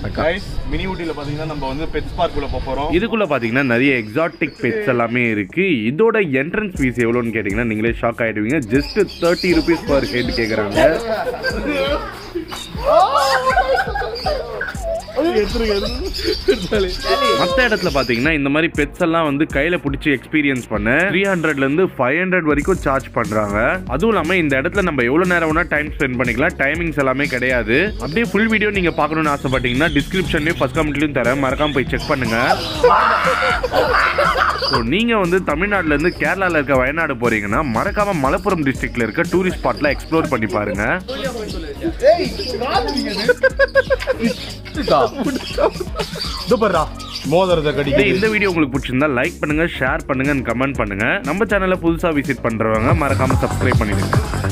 guys mini ஊட்டில பாத்தீங்கன்னா நம்ம வந்து பெட்ஸ் பார்க் உள்ள போப் போறோம் இதுக்குள்ள பாத்தீங்கன்னா நிறைய எக்ஸாட்டிக் பெட்ஸ் எல்லாமே இருக்கு இதோட என்ட்ரன்ஸ் ஃபீஸ் எவ்வளோன்னு கேட்டிங்கன்னா நீங்களே ஷாக் ஆயிடுவீங்க just thirty rupees per head கேக்குறாங்க மற்ற இடத்துல பாத்தீங்கன்னா இந்த மாதிரி பெட்ஸ் எல்லாம் வந்து கையில பிடிச்சி எக்ஸ்பீரியன்ஸ் பண்ண த்ரீ ஹண்ட்ரட்ல இருந்து ஃபைவ் ஹண்ட்ரட் வரைக்கும் சார்ஜ் பண்றாங்க அதுவும் இல்லாம இந்த இடத்துல நம்ம எவ்வளவு நேரம் வேணா டைம் ஸ்பெண்ட் பண்ணிக்கலாம் டைமிங்ஸ் எல்லாமே கிடையாது அப்படியே ஃபுல் வீடியோ நீங்க பார்க்கணும்னு ஆசைப்பட்டீங்கன்னா டிஸ்கிரிப்ஷன்லயும் ஃபர்ஸ்ட் கமெண்ட்லயும் தரேன் மறக்காம போய் செக் பண்ணுங்க ஸோ நீங்க வந்து தமிழ்நாட்டுல இருந்து கேரளால இருக்க வயநாடு போறீங்கன்னா மறக்காம மலப்புரம் டிஸ்ட்ரிக்ட்ல இருக்க டூரிஸ்ட் ஸ்பாட்ல எக்ஸ்ப்ளோர் பண்ணி பாருங்க இது பாருடா மோதிரத்தை இதே கடிக்குது இந்த வீடியோ உங்களுக்கு பிடிச்சிருந்தா லைக் பண்ணுங்க ஷேர் பண்ணுங்க கமெண்ட் பண்ணுங்க நம்ம சேனலை புதுசா விசிட் பண்றவங்க மறக்காம சப்ஸ்கிரைப் பண்ணிடுங்க